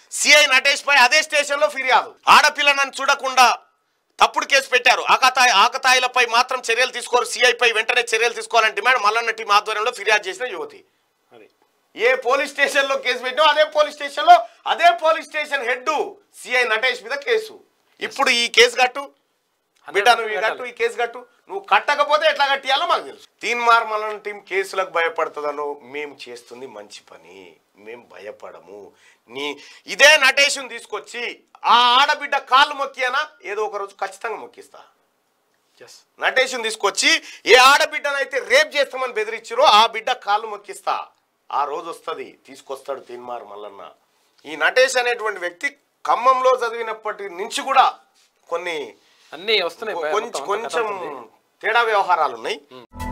CI Natesh పై అదే station లో ఫిర్యాదు ఆడపిల్లను చూడకుండా తప్పుడు కేసు పెట్టారు ఆకతాయి ఆకతాయిలపై మాత్రం చర్యలు తీసుకోరు సిఐ పై వెంటనే చర్యలు తీసుకోవాలని డిమాండ్ మల్లన్న టీం ఆధ్వర్యంలో ఫిర్యాదు చేసిన యువతి అది ఏ పోలీస్ స్టేషన్ లో కేసు పెట్టినా అదే పోలీస్ స్టేషన్ లో అదే police station head CI Natesh మీద కేసు ఇప్పుడు ఈ కేసు కట్టు బిడ్డ నువ్వు ఈ కట్టు ఈ కేసు కట్టు నువ్వు కట్టకపోతే ఎట్లా కట్టియాలో మాకు తెలుసు తీన్ మార్మలన్ టీం కేసులకు భయపడుతుందనో మేము చేస్తుంది మంచి పని మేము భయపడము నీ ఇదే నటేషుని తీసుకొచ్చి ఆ ఆడబిడ్డ కాళ్ళు మొక్కియానా ఏదో ఒక రోజు ఖచ్చితంగా మొక్కిస్తా ఎస్ నటేషుని తీసుకొచ్చి ఏ ఆడబిడ్డనైతే రేప్ చేస్తామని బెదిరించారో ఆ బిడ్డ కాళ్ళు మొక్కిస్తా ఆ రోజు వస్తుంది తీసుకొస్తాడు తీన్మార్ మల్లన్న ఈ నటేష్ అనేటువంటి వ్యక్తి ఖమ్మంలో చదివినప్పటి నుంచి కూడా కొన్ని అన్నీ వస్తున్నాయి భయ- కొంచెం మొత్తం అంతా కథ కొంచెం ఉంటుంది. తేడా వ్యవహారాలు ఉన్నాయి